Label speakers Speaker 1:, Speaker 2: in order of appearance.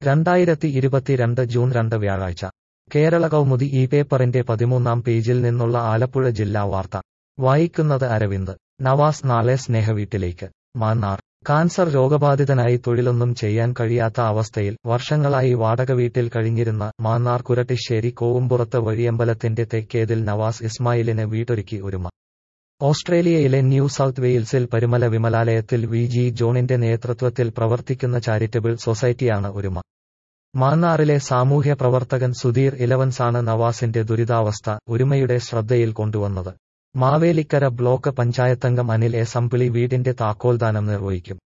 Speaker 1: രണ്ടായിരത്തി ഇരുപത്തിരണ്ട് ജൂൺ രണ്ട് വ്യാഴാഴ്ച കേരള കൗമുദി ഈ പേപ്പറിന്റെ പതിമൂന്നാം പേജിൽ നിന്നുള്ള ആലപ്പുഴ ജില്ലാ വാർത്ത വായിക്കുന്നത് അരവിന്ദ് നവാസ് നാളെ സ്നേഹവീട്ടിലേക്ക് മാന്നാർ കാൻസർ രോഗബാധിതനായി തൊഴിലൊന്നും ചെയ്യാൻ കഴിയാത്ത അവസ്ഥയിൽ വർഷങ്ങളായി വാടക വീട്ടിൽ കഴിഞ്ഞിരുന്ന മാന്നാർ കുരട്ടിശ്ശേരി കോവുംപുറത്ത് വഴിയമ്പലത്തിന്റെ തെക്കേതിൽ നവാസ് ഇസ്മായിലിന് വീട്ടൊരുക്കി ഒരുമ ഓസ്ട്രേലിയയിലെ ന്യൂ സൗത്ത് വെയിൽസിൽ പരുമല വിമലാലയത്തിൽ വി ജി ജോണിന്റെ നേതൃത്വത്തിൽ പ്രവർത്തിക്കുന്ന ചാരിറ്റബിൾ സൊസൈറ്റിയാണ് ഒരുമ മാന്നാറിലെ സാമൂഹ്യ പ്രവർത്തകൻ സുധീർ ഇലവൻസാണ് നവാസിന്റെ ദുരിതാവസ്ഥ ഒരുമയുടെ ശ്രദ്ധയിൽ കൊണ്ടുവന്നത് മാവേലിക്കര ബ്ലോക്ക് പഞ്ചായത്തംഗം അനിൽ എ സമ്പിളി വീടിന്റെ താക്കോൽദാനം നിർവഹിക്കും